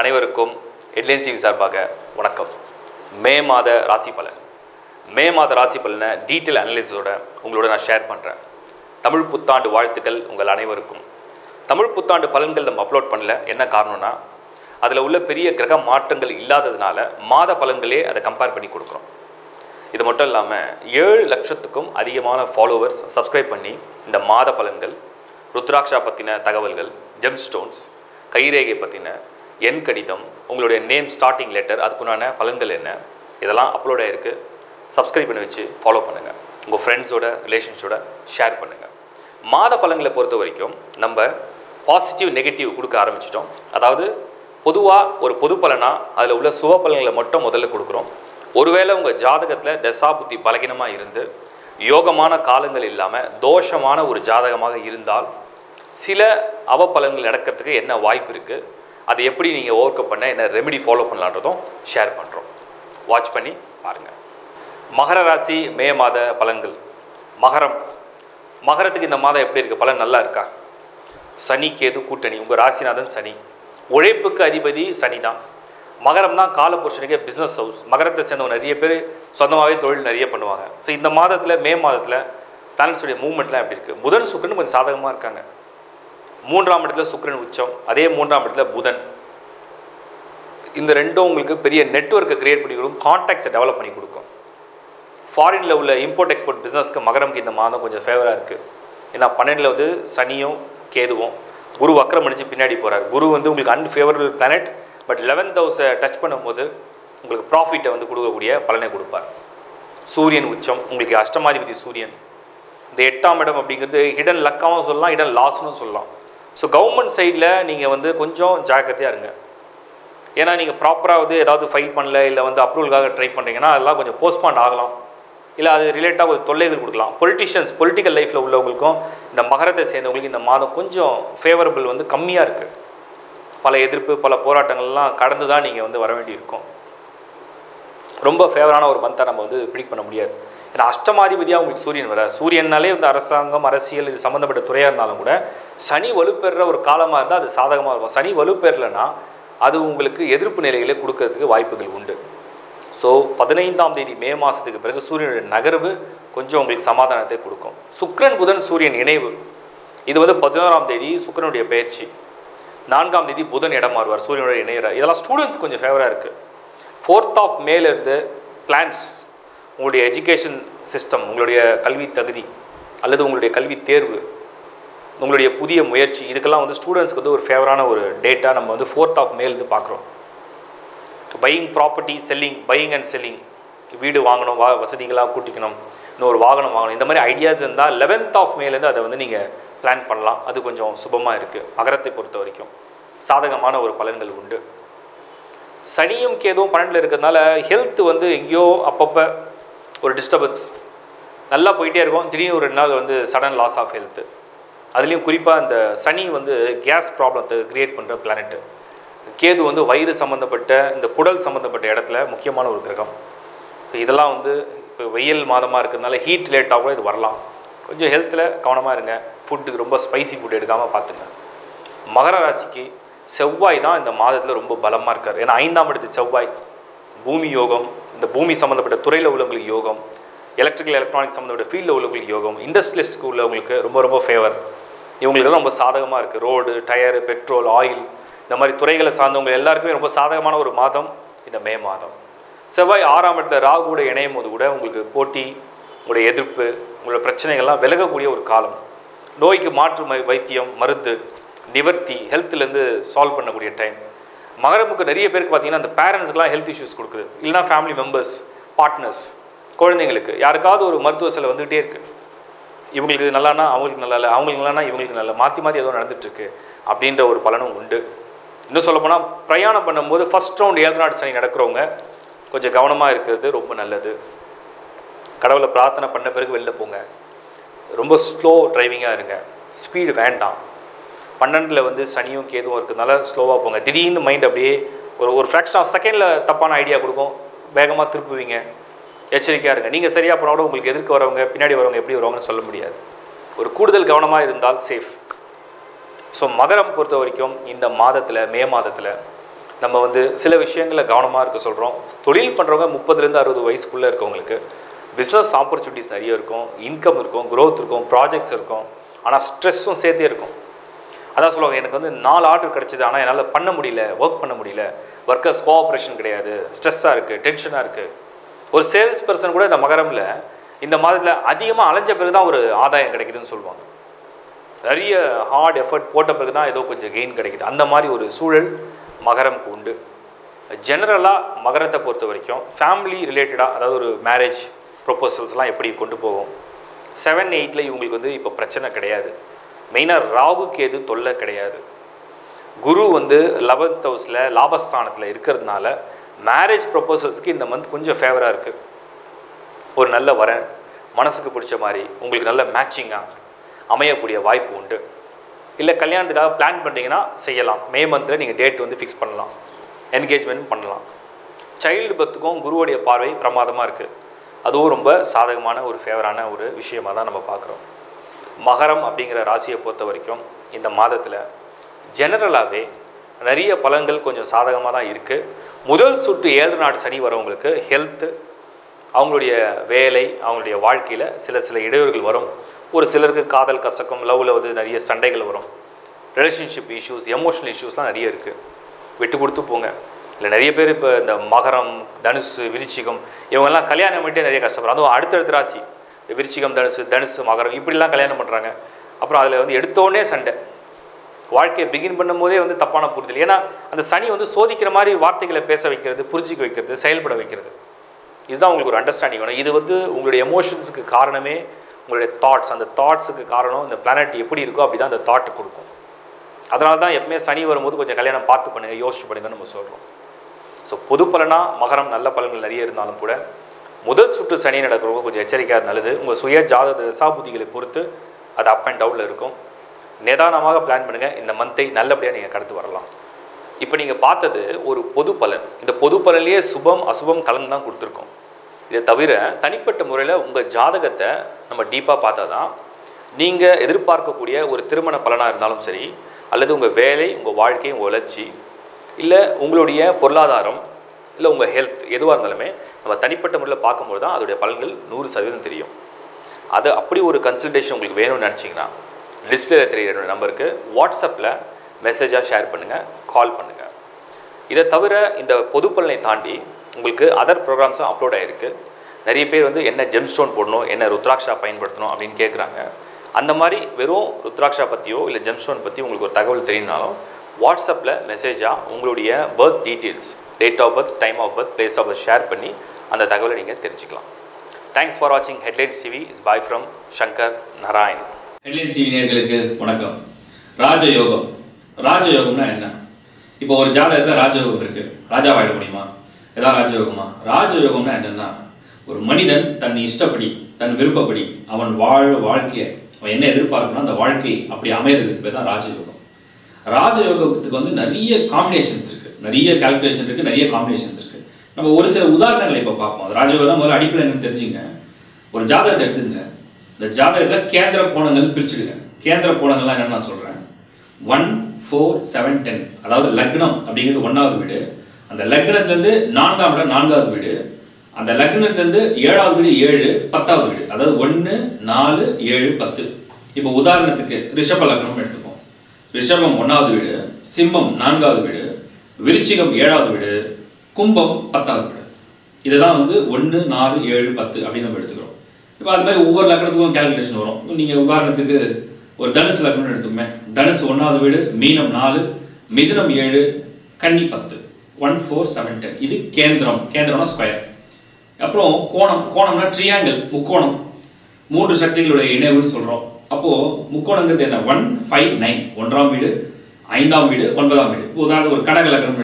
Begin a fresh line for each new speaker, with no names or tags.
அனைவருக்கும் headlines TV சார்பாக வணக்கம் மே மாத ராசி பலன் மே மாத ராசி பலனை டீட்டெயில் அனலிஸோட உங்களோட நான் ஷேர் பண்ணுறேன் தமிழ் புத்தாண்டு வாழ்த்துக்கள் உங்கள் அனைவருக்கும் தமிழ் புத்தாண்டு பலன்கள் நம்ம அப்லோட் பண்ணல என்ன காரணம்னா அதில் உள்ள பெரிய கிரக மாற்றங்கள் இல்லாததுனால மாத பலன்களே அதை கம்பேர் பண்ணி கொடுக்குறோம் இது மட்டும் இல்லாமல் ஏழு லட்சத்துக்கும் அதிகமான ஃபாலோவர்ஸ் சப்ஸ்கிரைப் பண்ணி இந்த மாத பலன்கள் ருத்ராட்சா பற்றின தகவல்கள் ஜெம் ஸ்டோன்ஸ் கைரேகை பற்றின எண் கடிதம் உங்களுடைய நேம் ஸ்டார்டிங் லெட்டர் அதுக்குண்டான பலன்கள் என்ன இதெல்லாம் அப்லோட் ஆகிருக்கு சப்ஸ்கிரைப் பண்ணி வச்சு ஃபாலோ பண்ணுங்கள் உங்கள் ஃப்ரெண்ட்ஸோட ரிலேஷன்ஸோட ஷேர் பண்ணுங்கள் மாத பலன்களை பொறுத்த வரைக்கும் நம்ம பாசிட்டிவ் நெகட்டிவ் கொடுக்க ஆரம்பிச்சிட்டோம் அதாவது பொதுவாக ஒரு பொது பலனாக அதில் உள்ள சுப பலன்களை மட்டும் முதல்ல கொடுக்குறோம் ஒருவேளை உங்கள் ஜாதகத்தில் தசாபுத்தி பலகீனமாக இருந்து யோகமான காலங்கள் இல்லாமல் தோஷமான ஒரு ஜாதகமாக இருந்தால் சில அவப்பலன்கள் நடக்கிறதுக்கு என்ன வாய்ப்பு இருக்குது அதை எப்படி நீங்கள் ஓவர் கம் பண்ண என்ன ரெமெடி ஃபாலோ பண்ணலான்றதும் ஷேர் பண்ணுறோம் வாட்ச் பண்ணி பாருங்கள் மகர ராசி மே மாத பலன்கள் மகரம் மகரத்துக்கு இந்த மாதம் எப்படி இருக்குது பலன் நல்லா இருக்கா சனி கேது கூட்டணி உங்கள் ராசிநாதன் சனி உழைப்புக்கு அதிபதி சனி தான் மகரம் தான் காலபுருஷனுக்கு பிஸ்னஸ் ஹவுஸ் மகரத்தை சேர்ந்தவங்க நிறைய பேர் சொந்தமாகவே தொழில் நிறைய பண்ணுவாங்க ஸோ இந்த மாதத்தில் மே மாதத்தில் பிளானட்ஸுடைய மூவ்மெண்ட்லாம் எப்படி இருக்குது புதன் சுக்கரன் கொஞ்சம் சாதகமாக இருக்காங்க மூன்றாம் இடத்துல சுக்கிரன் உச்சம் அதே மூன்றாம் இடத்துல புதன் இந்த ரெண்டும் உங்களுக்கு பெரிய நெட்ஒர்க்கை கிரியேட் பண்ணி கொடுக்கும் கான்டாக்ட்ஸை டெவலப் பண்ணி கொடுக்கும் ஃபாரினில் உள்ள இம்போர்ட் எக்ஸ்போர்ட் பிஸ்னஸ்க்கு மகரம்க்கு இந்த மாதம் கொஞ்சம் ஃபேவராக இருக்குது ஏன்னா பன்னெண்டில் வந்து சனியும் கேதுவும் குரு வக்கரம் அடிச்சு பின்னாடி போகிறார் குரு வந்து உங்களுக்கு அன்ஃபேவரபிள் பிளானட் பட் லெவன்த் ஹவுஸை டச் பண்ணும்போது உங்களுக்கு ப்ராஃபிட்டை வந்து கொடுக்கக்கூடிய பலனை கொடுப்பார் சூரியன் உச்சம் உங்களுக்கு அஷ்டமாதிபதி சூரியன் இந்த எட்டாம் இடம் அப்படிங்கிறது ஹிடன் லக்காவும் சொல்லலாம் ஹிடன் லாஸ்னும் சொல்லலாம் ஸோ கவர்மெண்ட் சைடில் நீங்கள் வந்து கொஞ்சம் ஜாக்கிரதையாக இருங்க ஏன்னா நீங்கள் ப்ராப்பராக வந்து ஏதாவது ஃபைல் பண்ணல இல்லை வந்து அப்ரூவலுக்காக ட்ரை பண்ணுறீங்கன்னா அதெல்லாம் கொஞ்சம் போஸ்ட்பாண்ட் ஆகலாம் இல்லை அது ரிலேட்டாக ஒரு தொல்லைகள் கொடுக்கலாம் பொலிட்டிஷியன்ஸ் பொலிட்டிக்கல் லைஃப்பில் உள்ளவங்களுக்கும் இந்த மகரத்தை சேர்ந்தவங்களுக்கு இந்த மாதம் கொஞ்சம் ஃபேவரபிள் வந்து கம்மியாக இருக்குது பல எதிர்ப்பு பல போராட்டங்கள்லாம் கடந்து தான் நீங்கள் வந்து வர வேண்டியிருக்கும் ரொம்ப ஃபேவரான ஒரு மந்த்தை நம்ம வந்து ப்ரிடிக் பண்ண முடியாது ஏன்னா அஷ்டமாதிபதியாக உங்களுக்கு சூரியன் வர சூரியனாலே வந்து அரசாங்கம் அரசியல் இது சம்மந்தப்பட்ட துறையாக இருந்தாலும் கூட சனி வலுப்பெறுற ஒரு காலமாக இருந்தால் அது சாதகமாக இருக்கும் சனி வலுப்பெறலைன்னா அது உங்களுக்கு எதிர்ப்பு நிலைகளை கொடுக்கறதுக்கு வாய்ப்புகள் உண்டு ஸோ பதினைந்தாம் தேதி மே மாதத்துக்கு பிறகு சூரியனுடைய நகர்வு கொஞ்சம் உங்களுக்கு சமாதானத்தை கொடுக்கும் சுக்கிரன் புதன் சூரியன் இணைவு இது வந்து பதினோராம் தேதி சுக்கிரனுடைய பயிற்சி நான்காம் தேதி புதன் இடம் மாறுவார் சூரியனுடைய இணையறார் இதெல்லாம் ஸ்டூடெண்ட்ஸ் கொஞ்சம் ஃபேவராக இருக்குது ஃபோர்த் ஆஃப் மேலேருந்து பிளான்ஸ் உங்களுடைய எஜுகேஷன் சிஸ்டம் உங்களுடைய கல்வி தகுதி அல்லது உங்களுடைய கல்வி தேர்வு உங்களுடைய புதிய முயற்சி இதுக்கெல்லாம் வந்து ஸ்டூடெண்ட்ஸ்க்கு வந்து ஒரு ஃபேவரான ஒரு டேட்டா நம்ம வந்து ஃபோர்த் ஆஃப் மேலேருந்து பார்க்குறோம் buying property selling buying and selling வீடு வாங்கணும் வா வசதிகளாக கூட்டிக்கணும் இன்னொரு வாகனம் வாங்கணும் இந்த மாதிரி ஐடியாஸ் இருந்தால் லெவன்த் ஆஃப் மேலேருந்து அதை வந்து நீங்கள் பிளான் பண்ணலாம் அது கொஞ்சம் சுபமாக இருக்குது மகரத்தை பொறுத்த வரைக்கும் சாதகமான ஒரு பலன்கள் உண்டு சனியும் கேதுவும் பன்னெண்டில் இருக்கிறதுனால ஹெல்த் வந்து எங்கேயோ அப்பப்போ ஒரு டிஸ்டர்பன்ஸ் நல்லா போயிட்டே இருக்கும் திடீர்னு ஒரு ரெண்டு நாள் வந்து சடன் லாஸ் ஆஃப் ஹெல்த்து அதுலேயும் குறிப்பாக இந்த சனி வந்து கேஸ் ப்ராப்ளத்தை கிரியேட் பண்ணுற பிளானெட்டு கேது வந்து வயிறு சம்மந்தப்பட்ட இந்த குடல் சம்மந்தப்பட்ட இடத்துல முக்கியமான ஒரு கிரகம் ஸோ இதெல்லாம் வந்து இப்போ வெயில் மாதமாக இருக்கிறதுனால ஹீட் ரிலேட்டாக கூட இது வரலாம் கொஞ்சம் ஹெல்த்தில் கவனமாக இருங்க ஃபுட்டுக்கு ரொம்ப ஸ்பைசி ஃபுட் எடுக்காமல் பார்த்துங்க மகர ராசிக்கு செவ்வாய் தான் இந்த மாதத்தில் ரொம்ப பலமாக இருக்கார் ஏன்னா ஐந்தாம் இடத்து செவ்வாய் பூமி யோகம் இந்த பூமி சம்மந்தப்பட்ட துறையில் உள்ளவங்களுக்கு யோகம் எலக்ட்ரிக்கல் எலக்ட்ரானிக்ஸ் சம்மந்தப்பட்ட ஃபீல்டில் உள்ளவங்களுக்கு யோகம் இண்டஸ்ட்ரியலிஸ்ட்க்கு உள்ளவங்களுக்கு ரொம்ப ரொம்ப ஃபேவர் இவங்களுக்கு ரொம்ப சாதகமாக இருக்குது ரோடு டயரு பெட்ரோல் ஆயில் இந்த மாதிரி துறைகளை சார்ந்தவங்க எல்லாருக்குமே ரொம்ப சாதகமான ஒரு மாதம் இந்த மே மாதம் செவ்வாய் ஆறாம் இடத்துல ராகுவோட இணையும் போது கூட உங்களுக்கு போட்டி உங்களுடைய எதிர்ப்பு உங்களோட பிரச்சனைகள்லாம் விலகக்கூடிய ஒரு காலம் நோய்க்கு மாற்று மை வைத்தியம் மருந்து நிவர்த்தி ஹெல்த்லேருந்து சால்வ் பண்ணக்கூடிய டைம் மகரமுக்கு நிறைய பேருக்கு பார்த்தீங்கன்னா அந்த பேரண்ட்ஸ்க்குலாம் ஹெல்த் இஷ்யூஸ் கொடுக்குது இல்லைனா ஃபேமிலி மெம்பர்ஸ் பார்ட்னர்ஸ் குழந்தைங்களுக்கு யாருக்காவது ஒரு மருத்துவ செலவு வந்துகிட்டே இருக்குது இவங்களுக்கு இது நல்லானா அவங்களுக்கு நல்லா இல்லை அவங்களுக்கு நல்லானா இவங்களுக்கு நல்லா மாற்றி மாற்றி ஏதோ நடந்துட்டுருக்கு அப்படின்ற ஒரு பலனும் உண்டு இன்னும் சொல்லப்போனால் பிரயாணம் பண்ணும்போது ஃபஸ்ட் ரவுண்ட் ஏழு நாடு சனி நடக்கிறவங்க கொஞ்சம் கவனமாக இருக்கிறது ரொம்ப நல்லது கடவுளை பிரார்த்தனை பண்ண பிறகு வெளில போங்க ரொம்ப ஸ்லோ டிரைவிங்காக இருங்க ஸ்பீடு வேண்டாம் பன்னெண்டில் வந்து சனியும் கேதுவும் இருக்கிறதுனால ஸ்லோவாக போங்க திடீர்னு மைண்ட் அப்படியே ஒரு ஒரு ஃப்ராக்ஷன் ஆஃப் செகண்டில் தப்பான ஐடியா கொடுக்கும் வேகமாக திருப்புவீங்க எச்சரிக்கையாக இருங்க நீங்கள் சரியாக போனால் கூட உங்களுக்கு எதிர்க்க வரவங்க பின்னாடி வரவங்க எப்படி வருவாங்கன்னு சொல்ல முடியாது ஒரு கூடுதல் கவனமாக இருந்தால் சேஃப் ஸோ மகரம் பொறுத்த வரைக்கும் இந்த மாதத்தில் மே மாதத்தில் நம்ம வந்து சில விஷயங்களில் கவனமாக இருக்க சொல்கிறோம் தொழில் பண்ணுறவங்க முப்பதுலேருந்து அறுபது வயசுக்குள்ளே இருக்கவங்களுக்கு பிஸ்னஸ் ஆப்பர்ச்சுனிட்டிஸ் நிறைய இருக்கும் இன்கம் இருக்கும் growth இருக்கும் ப்ராஜெக்ட்ஸ் இருக்கும் ஆனால் ஸ்ட்ரெஸ்ஸும் சேர்த்தே இருக்கும் அதான் சொல்லுவாங்க எனக்கு வந்து நாலு ஆர்டர் கிடச்சிது ஆனால் என்னால் பண்ண முடியல ஒர்க் பண்ண முடியல ஒர்க்கர்ஸ் கோஆப்ரேஷன் கிடையாது ஸ்ட்ரெஸ்ஸாக இருக்குது டென்ஷனாக இருக்குது ஒரு சேல்ஸ் பர்சன் கூட இந்த மகரமில் இந்த மாதத்தில் அதிகமாக அலைஞ்ச பிறகு தான் ஒரு ஆதாயம் கிடைக்குதுன்னு சொல்லுவாங்க நிறைய ஹார்ட் எஃபர்ட் போட்ட பிறகு தான் ஏதோ கொஞ்சம் கெயின் கிடைக்குது அந்த மாதிரி ஒரு சூழல் மகரம்க்கு உண்டு ஜெனரலாக மகரத்தை பொறுத்த வரைக்கும் ஃபேமிலி ரிலேட்டடாக அதாவது ஒரு மேரேஜ் ப்ரொப்போசல்ஸ்லாம் எப்படி கொண்டு போகும் செவன் எயிட்டில் இவங்களுக்கு வந்து இப்போ பிரச்சனை கிடையாது மெயினாக ராகு கேது தொல்லை கிடையாது குரு வந்து லெவன்த் ஹவுஸில் லாபஸ்தானத்தில் இருக்கிறதுனால மேரேஜ் ப்ரொப்போசல்ஸ்க்கு இந்த மந்த் கொஞ்சம் ஃபேவராக இருக்குது ஒரு நல்ல வரன் மனசுக்கு பிடிச்ச மாதிரி உங்களுக்கு நல்ல மேட்சிங்காக அமையக்கூடிய வாய்ப்பு உண்டு இல்லை கல்யாணத்துக்காக பிளான் பண்ணுறீங்கன்னா செய்யலாம் மே மந்தில் நீங்கள் டேட் வந்து ஃபிக்ஸ் பண்ணலாம் என்கேஜ்மெண்ட் பண்ணலாம் சைல்டு பர்த்துக்கும் குருவுடைய பார்வை பிரமாதமாக இருக்குது அதுவும் ரொம்ப சாதகமான ஒரு ஃபேவரான ஒரு விஷயமாக தான் நம்ம பார்க்குறோம் மகரம் அப்படிங்கிற ராசியை பொறுத்த வரைக்கும் இந்த மாதத்தில் ஜெனரலாகவே நிறைய பலன்கள் கொஞ்சம் சாதகமாக தான் இருக்குது முதல் சுற்று ஏழு நாடு சனி வரவங்களுக்கு ஹெல்த்து அவங்களுடைய வேலை அவங்களுடைய வாழ்க்கையில் சில சில இடையூறுகள் வரும் ஒரு சிலருக்கு காதல் கசக்கம் லவ்வில் வந்து நிறைய சண்டைகள் வரும் ரிலேஷன்ஷிப் இஷ்யூஸ் எமோஷனல் இஷ்யூஸ்லாம் நிறைய இருக்குது விட்டு கொடுத்து போங்க இல்லை நிறைய பேர் இப்போ இந்த மகரம் தனுசு விருச்சிகம் இவங்கெல்லாம் கல்யாணம் பண்ணிட்டே நிறைய கஷ்டப்படுறாங்க அதுவும் அடுத்தடுத்த ராசி இந்த விருச்சிகம் தனுசு தனுசு மகரம் இப்படிலாம் கல்யாணம் பண்ணுறாங்க அப்புறம் அதில் வந்து எடுத்தோடனே சண்டை வாழ்க்கையை பிகின் பண்ணும்போதே வந்து தப்பான புரிதல் ஏன்னா அந்த சனி வந்து சோதிக்கிற மாதிரி வார்த்தைகளை பேச வைக்கிறது புரிஞ்சிக்க வைக்கிறது செயல்பட வைக்கிறது இதுதான் உங்களுக்கு ஒரு அண்டர்ஸ்டாண்டிங் வேணும் இது வந்து உங்களுடைய எமோஷன்ஸுக்கு காரணமே உங்களுடைய தாட்ஸ் அந்த தாட்ஸுக்கு காரணம் இந்த பிளானட் எப்படி இருக்கோ அப்படி தான் அந்த தாட்டு கொடுக்கும் அதனால தான் எப்பவுமே சனி வரும்போது கொஞ்சம் கல்யாணம் பார்த்து பண்ணுங்கள் யோசிச்சு பண்ணுங்கன்னு நம்ம சொல்கிறோம் ஸோ பொது பலனாக மகரம் நல்ல பலன்கள் நிறைய இருந்தாலும் கூட முதல் சுற்று சனி நடக்கிறவங்க கொஞ்சம் எச்சரிக்கையாக நல்லது உங்கள் சுய ஜாதக தசாபுதிகளை பொறுத்து அது அப் அண்ட் டவுனில் இருக்கும் நிதானமாக பிளான் பண்ணுங்கள் இந்த மந்த்தை நல்லபடியாக நீங்கள் கடந்து வரலாம் இப்போ நீங்கள் பார்த்தது ஒரு பொது பலன் இந்த பொது பலன்லேயே சுபம் அசுபம் கலந்து தான் கொடுத்துருக்கோம் இதை தவிர தனிப்பட்ட முறையில் உங்கள் ஜாதகத்தை நம்ம டீப்பாக பார்த்தா தான் நீங்கள் எதிர்பார்க்கக்கூடிய ஒரு திருமண பலனாக இருந்தாலும் சரி அல்லது உங்கள் வேலை உங்கள் வாழ்க்கை உங்கள் வளர்ச்சி இல்லை உங்களுடைய பொருளாதாரம் இல்லை உங்கள் ஹெல்த் எதுவாக இருந்தாலுமே நம்ம தனிப்பட்ட முறையில் பார்க்கும்போது தான் அதோடைய பலன்கள் நூறு சதவீதம் தெரியும் அது அப்படி ஒரு கன்சல்டேஷன் உங்களுக்கு வேணும்னு நினச்சிங்கன்னா டிஸ்பிளேல தெரியுற என்னோட நம்பருக்கு வாட்ஸ்அப்பில் மெசேஜாக ஷேர் பண்ணுங்கள் கால் பண்ணுங்கள் இதை தவிர இந்த பொது பலனை தாண்டி உங்களுக்கு அதர் ப்ரோக்ராம்ஸும் அப்லோட் ஆகிருக்கு நிறைய பேர் வந்து என்ன ஜெம் ஸ்டோன் போடணும் என்ன ருத்ராட்சா பயன்படுத்தணும் அப்படின்னு கேட்குறாங்க அந்த மாதிரி வெறும் ருத்ராட்சா பற்றியோ இல்லை ஜெம் ஸ்டோன் பற்றி உங்களுக்கு ஒரு தகவல் தெரியுனாலும் வாட்ஸ்அப்பில் மெசேஜாக உங்களுடைய birth details date of birth time of birth place of birth share பண்ணி அந்த தகவலை நீங்கள் தெரிஞ்சுக்கலாம் தேங்க்ஸ் ஃபார் வாட்சிங் Headlines TV is bye from Shankar Narayan
Headlines TV நேயர்களுக்கு வணக்கம் ராஜயோகம் ராஜயோகம்னா என்ன இப்போ ஒரு ஜாதகத்தில் ராஜயோகம் இருக்கு ராஜாவாயிட முடியுமா ஏதாவது ராஜயோகமா ராஜயோகம்னா என்னன்னா ஒரு மனிதன் தன் இஷ்டப்படி தன் விருப்பப்படி அவன் வாழ வாழ்க்கையை அவன் என்ன எதிர்பார்க்கணும் அந்த வாழ்க்கை அப்படி அமைகிறதுக்கு பேர் தான் ராஜயோகம் ராஜயோகத்துக்கு வந்து நிறைய காம்பினேஷன்ஸ் இருக்கு நிறைய கால்குலேஷன் இருக்கு நிறைய காம்பினேஷன்ஸ் இருக்கு நம்ம ஒரு சில உதாரணங்களை இப்போ பார்ப்போம் அது ராஜயோகம் முதல்ல அடிப்படையில் எனக்கு தெரிஞ்சுங்க ஒரு ஜாதகத்தை எடுத்துங்க இந்த ஜாதகத்தில் கேந்திர கோணங்கள் பிரிச்சுடுங்க கேந்திர கோணங்கள்லாம் என்னன்னு நான் சொல்கிறேன் ஒன் ஃபோர் செவன் டென் அதாவது லக்னம் அப்படிங்கிறது ஒன்றாவது வீடு அந்த லக்னத்துலேருந்து நான்காம் இடம் நான்காவது வீடு அந்த லக்னத்துலேருந்து ஏழாவது வீடு ஏழு பத்தாவது வீடு அதாவது ஒன்று நாலு ஏழு பத்து இப்போ உதாரணத்துக்கு ரிஷப லக்னம் எடுத்துப்போம் ரிஷபம் ஒன்றாவது வீடு சிம்மம் நான்காவது வீடு விருச்சிகம் ஏழாவது வீடு கும்பம் பத்தாவது வீடு இதுதான் வந்து ஒன்று நாலு ஏழு பத்து அப்படின்னு நம்ம எடுத்துக்கிறோம் இப்போ அது மாதிரி ஒவ்வொரு லக்னத்துக்கும் கேல்குலேஷன் வரும் நீங்கள் உதாரணத்துக்கு ஒரு தனுசு லக்னம்னு எடுத்துக்கோமே தனுசு ஒன்றாவது வீடு மீனம் நாலு மிதுனம் ஏழு கன்னி பத்து ஒன் ஃபோர் செவன் டென் இது கேந்திரம் கேந்திரம்னா ஸ்கொயர் அப்புறம் கோணம் கோணம்னா ட்ரியாங்கிள் முக்கோணம் மூன்று சக்திகளுடைய இணைவுன்னு சொல்கிறோம் அப்போது முக்கோணங்கிறது என்ன ஒன் ஃபைவ் நைன் ஒன்றாம் வீடு ஐந்தாம் வீடு ஒன்பதாம் வீடு உதாரணத்துக்கு ஒரு கடக லக்னம்